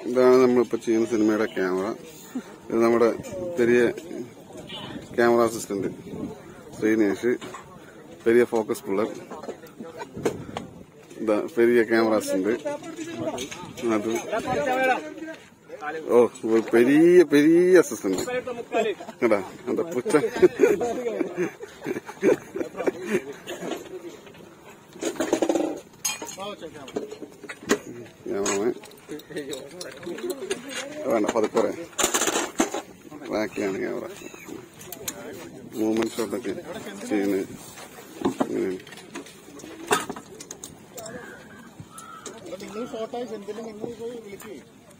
ഇതാണ് നമ്മളിപ്പോ ചെയ്യുന്ന സിനിമയുടെ ക്യാമറ ഇത് നമ്മുടെ പെരിയ ക്യാമറ അസിസ്റ്റന്റ് ശ്രീനേഷ് പെരിയ ഫോക്കസ് പിള്ളർ ഇതാ പെരിയ ക്യാമറ അസിസ്റ്റന്റ് അത് ഓ ഒരു പെരിയ പെരിയ അസിസ്റ്റന്റ് കേട്ടാ എന്താ പുച്ച ക്യാമറമാൻ വേണ്ട പതുക്കെ പറയാം ബാക്കിയാണ് ക്യാമറ മൂവ്മെന്റ് ഷോട്ടൊക്കെ ചെയ്യുന്നത് ഇങ്ങനെയാണ് നിങ്ങൾ ഫോട്ടോ അയച്ചു എന്തെങ്കിലും നിങ്ങൾ പോയി വിളിക്കുകയും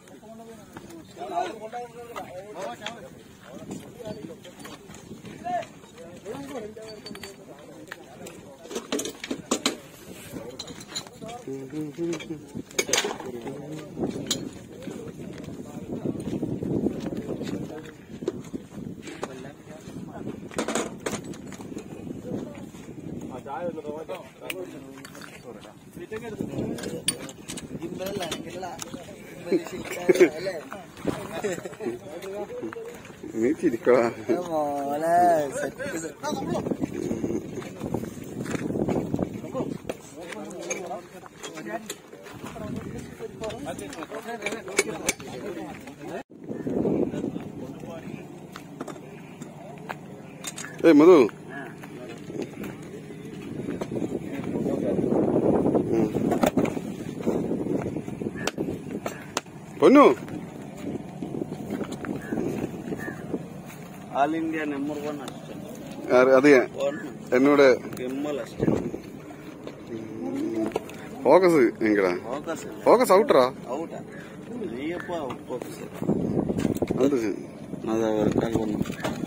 നീ ചിരിക്കടാ മോനെ സെറ്റ് ഏയ് മധു ഉം. പൊന്നു ಆಲ್ ಇಂಡಿಯಾ ನಂಬರ್ ಒನ್ ಅಷ್ಟೇ ആര് അത് ഞാൻ ಒನ್ എന്നോട് ಕೆಮ್ಮಲ್ ಅಷ್ಟೇ ഫോക്കസ് എങ്കിടാ ಫೋಕಸ್ ഫോക്കസ് ഔട്ടറാ ಔಟ ನೀಯಪ್ಪ ಫೋಕಸ್ അത് ಅದು ಅವ್ರ ಕಾಲ್ ಬಂದು